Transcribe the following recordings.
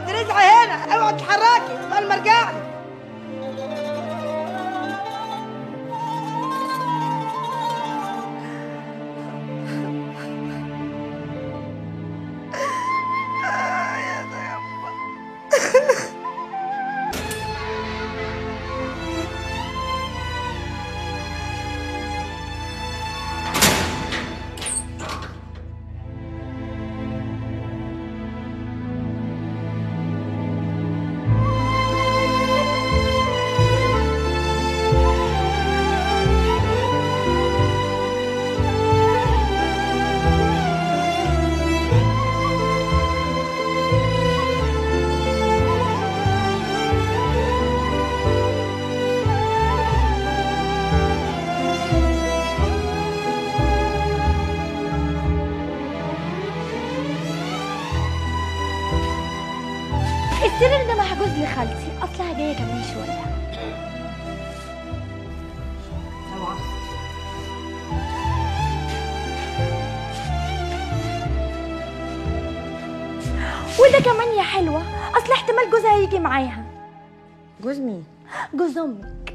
دي رزعه هنا اوعي تتحركي لغايه ما ارجع لك السرير ده محجوز لخالتي اصلها جايه كمان شويه وده كمان يا حلوه اصل احتمال جوزها يجي معاها جوز مين؟ جوز امك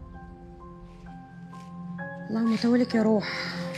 اللهم يطولك يا روح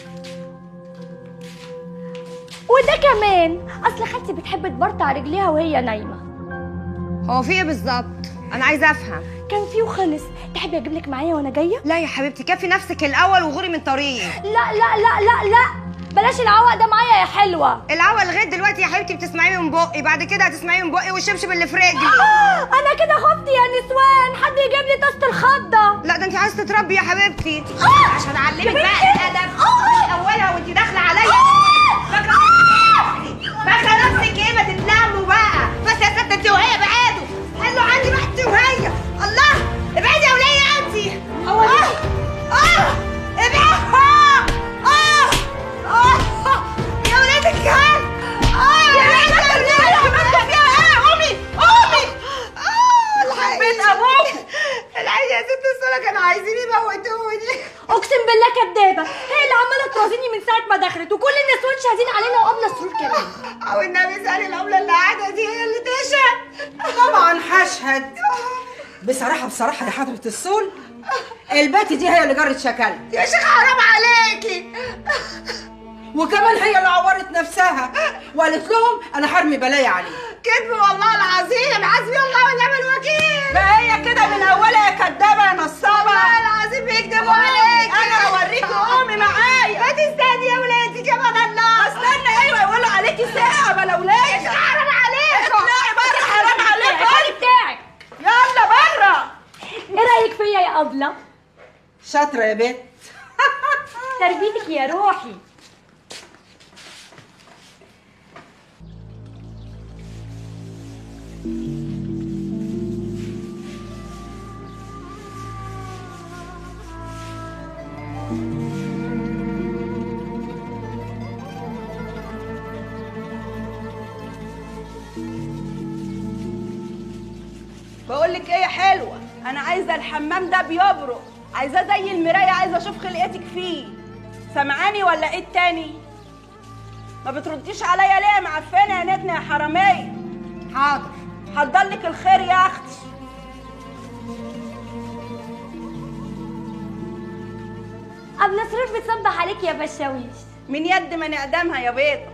وده كمان اصل خالتي بتحب تبرطع رجليها وهي نايمه هو في ايه بالظبط؟ انا عايزه افهم كان فيه وخلص تحبي اجيب لك معايا وانا جايه لا يا حبيبتي كفي نفسك الاول وغوري من طريقي لا لا لا لا لا بلاش العوق ده معايا يا حلوه الاول لغايه دلوقتي يا حبيبتي بتسمعيه من بقي بعد كده هتسمعيه من بقي والشبشب اللي في رجلي آه انا كده خفت يا نسوان حد يجيب لي طاسه الخضه لا ده انت عايزه تتربي يا حبيبتي آه عشان اعلمك يا بقى بنتي. الادب آه. من اولها وانت داخله عليا آه. فاكره نفسك فاكره نفسك ايه ما تتلموا بقى بس يا ست انت وهي بعادوا حلوا عندي بقى انت وهي الله ابعدي يا وليه انت هو اه اه ابعدي اه اه يا ولاد الكلب اه يا ولاد الكلب عملت فيها ايه قومي قومي اه بيت ابوك العيال يا ست الصلاة كانوا عايزين يموتوني اقسم بالله كدابه هي اللي عماله ترازيني من ساعه ما دخلت وكل النسوان شاهدين علينا وقبل السرور كمان او النبي سأل العملة اللي قاعدة دي هي اللي تشهد طبعا هشهد بصراحه بصراحه يا حضره الصول البت دي هي اللي جرت شكلها يا شيخ حرام عليكي وكمان هي اللي عورت نفسها وقالت لهم انا هرمي بلايا عليه كذب والله العظيم حسبي الله ونعم الوكيل ما هي كده من اولها يا كدابه يا نصابه والله العظيم بيكذبوا عليكي انا اوريكي قومي معايا ما تستني يا ولادي كمان الله استنى ايوه يقولوا عليكي ساعه بلوليه حرام عليكم اطلعي بره حرام عليكم الحالي بتاعك يلا بره ايه رايك فيا يا ابله شاطره يا بنت تربيتك يا روحي بقول لك ايه يا حلوه انا عايزه الحمام ده بيبرق عايزاه زي المرايه عايزه اشوف خلقتك فيه سامعاني ولا ايه التاني ما بترديش عليا ليه يا معفنه يا نتنه يا حراميه حاضر حضر لك الخير يا اختي قبل سرور بتصبح عليك يا بشاويش من يد من اعدامها يا بيضه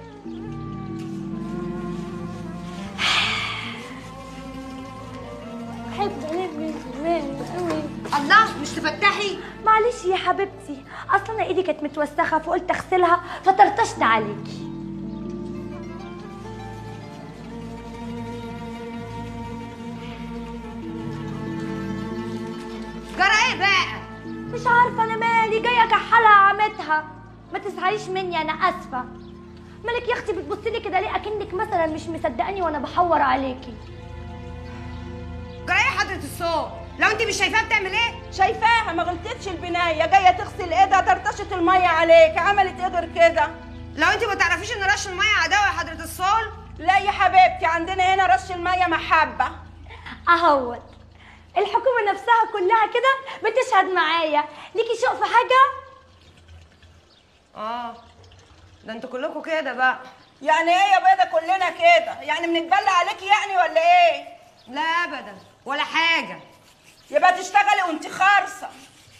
بحب ابني زمان قوي الله مش تفتحي معلش يا حبيبتي اصل انا ايدي كانت متوسخه فقلت اغسلها فطرطشت عليكي جرى ايه بقى مش عارفه انا مالي جايه كحلها عمتها ما تزعليش مني انا اسفه مالك يا اختي بتبصي لي كده ليه اكنك مثلا مش مصدقاني وانا بحور عليكي جرى ايه حضرة الصوت لو انت مش شايفاها بتعمل ايه شايفاها ما غلطتش البنايه جايه تغسل ايدها طرطشت الميه عليك عملت ايه غير كده لو انت ما تعرفيش ان رش الميه عداوه يا حضرة الصول لا يا حبيبتي عندنا هنا رش الميه محبه اهوت الحكومه نفسها كلها كده بتشهد معايا ليكي شوق في حاجه اه ده انتوا كلكم كده بقى يعني ايه يا بيضه كلنا كده يعني بنتبلى عليكي يعني ولا ايه لا ابدا ولا حاجه يبقى تشتغلي وانت خارصه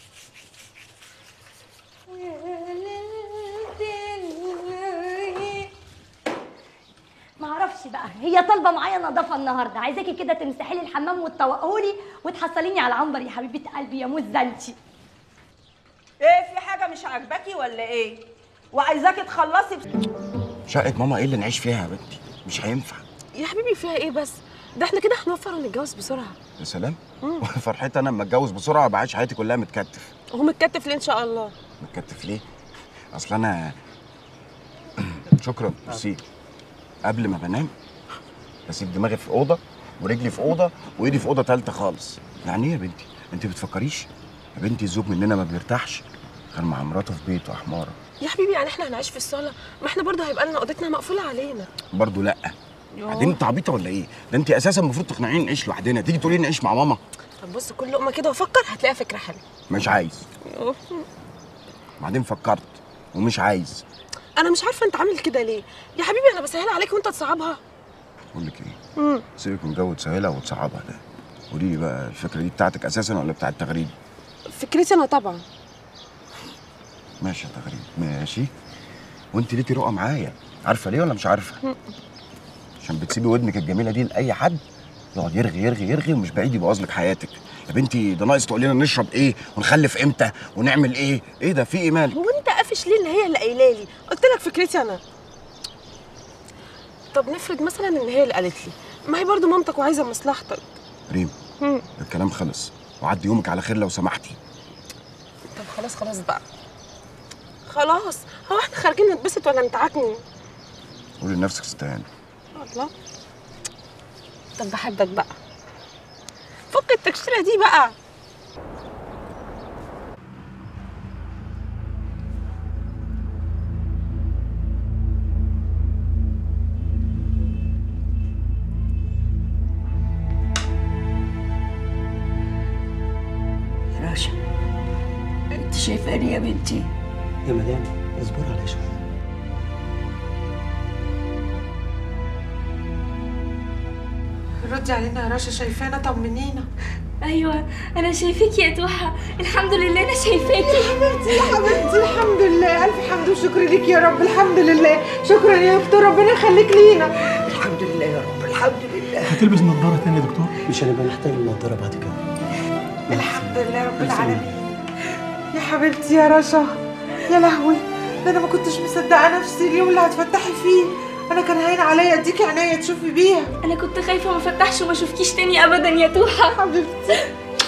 ما اعرفش بقى هي طالبه معايا نظافه النهارده عايزاكي كده تمسحي لي الحمام وتطوقهولي وتحصليني على العنبر يا حبيبه قلبي يا موزه انتي ايه في حاجه مش عاجباكي ولا ايه وعايزاكي تخلصي بس... شقة ماما ايه اللي نعيش فيها يا بنتي مش هينفع يا حبيبي فيها ايه بس ده احنا كده هنوفر ونتجوز بسرعه يا سلام فرحتي انا لما اتجوز بسرعه بعيش حياتي كلها متكتف وهو متكتف ليه ان شاء الله متكتف ليه اصل انا شكرا ميرسي قبل ما بنام بسيب دماغي في اوضه ورجلي في اوضه وايدي في اوضه ثالثه خالص يعني ايه يا بنتي انت بتفكريش يا بنتي الزوج مننا ما بيرتاحش غير مع مراته في بيته حماره يا حبيبي يعني احنا هنعيش في الصاله ما احنا برضه هيبقى لنا اوضتنا مقفوله علينا برضه لا بعدين انت عبيطه ولا ايه ده انت اساسا المفروض تقنعيني نعيش لوحدنا تيجي تقولي لي نعيش مع ماما طب بص كل لقمه كده وفكر هتلاقيها فكره حلوه مش عايز بعدين فكرت ومش عايز انا مش عارفه انت عامل كده ليه يا حبيبي انا بسهل عليك وانت تصعبها بقول لك ايه سيبك من جو تسهلها وتصعبها ده قولي لي بقى الفكره دي بتاعتك اساسا ولا بتاعت تغريد فكرتي انا طبعا ماشي يا تغريد ماشي وانت ليكي رؤى معايا عارفه ليه ولا مش عارفه عشان بتسيبي ودنك الجميله دي لاي حد يقعد يرغي يرغي يرغي ومش بعيد يبوظ لك حياتك يا بنتي ده ناقص تقول لنا نشرب ايه ونخلف امتى ونعمل ايه ايه ده في ايه مالك هو انت قافش ليه ان هي اللي قايله لي قلت لك فكرتي انا طب نفرض مثلا ان هي اللي قالت لي ما هي برضه مامتك وعايزه مصلحتك ريم مم. الكلام خلص وعدي يومك على خير لو سمحتي طب خلاص خلاص بقى خلاص هو احنا خارجين نتبسط ولا نتعكني قولي لنفسك استهانه الله طب بحبك بقى فك التكشيره دي بقى راشا انت شايفاني يا بنتي يا مدام اصبر على شوية ردي علينا يا رشا شايفانا طمنينا ايوه انا شايفاكي يا توحه الحمد لله انا شايفاكي يا حبيبتي الحمد لله الف حمد وشكر ليك يا رب الحمد لله شكرا يا دكتور ربنا يخليك لينا الحمد لله يا رب الحمد لله هتلبس نظارة تاني يا دكتور؟ مش هنبقى نحتاج النضارة بعد كده الحمد لله رب العالمين يا حبيبتي يا رشا يا لهوي ده انا ما كنتش مصدقه نفسي اليوم اللي هتفتحي فيه انا كان هين عليا اديكي عينيا تشوفي بيها انا كنت خايفه ما فتحش وما اشوفكيش تاني ابدا يا توحه حبيبتي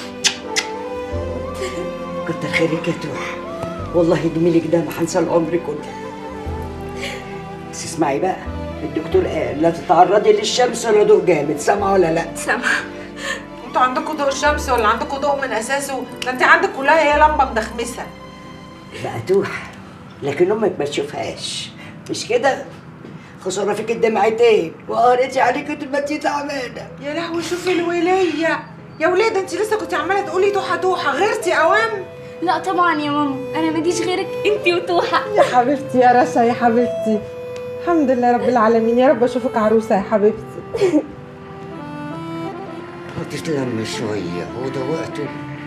كتر خيرك يا توح والله جميلك ده ما هنسى العمر كله بس اسمعي بقى الدكتور قال لا تتعرضي للشمس ولا ضوء جامد سامعه ولا لا سامعه انتوا عندكم ضوء الشمس ولا عندكم ضوء من اساسه ده انت عندك كلها هي لمبه مدخمسه بقى توح لكن امك ما تشوفهاش مش كده خساره فيك الدمعتين وقريتي عليك طول ما انتي تعبانه يا لهوي شوفي الوليه يا ولاد انت لسه كنت عماله تقولي توحه توحه غيرتي اوام لا طبعا يا ماما انا ماليش غيرك انتي وتوحه يا حبيبتي يا رشا يا حبيبتي الحمد لله رب العالمين يا رب اشوفك عروسه يا حبيبتي وتتلم شويه وده وقته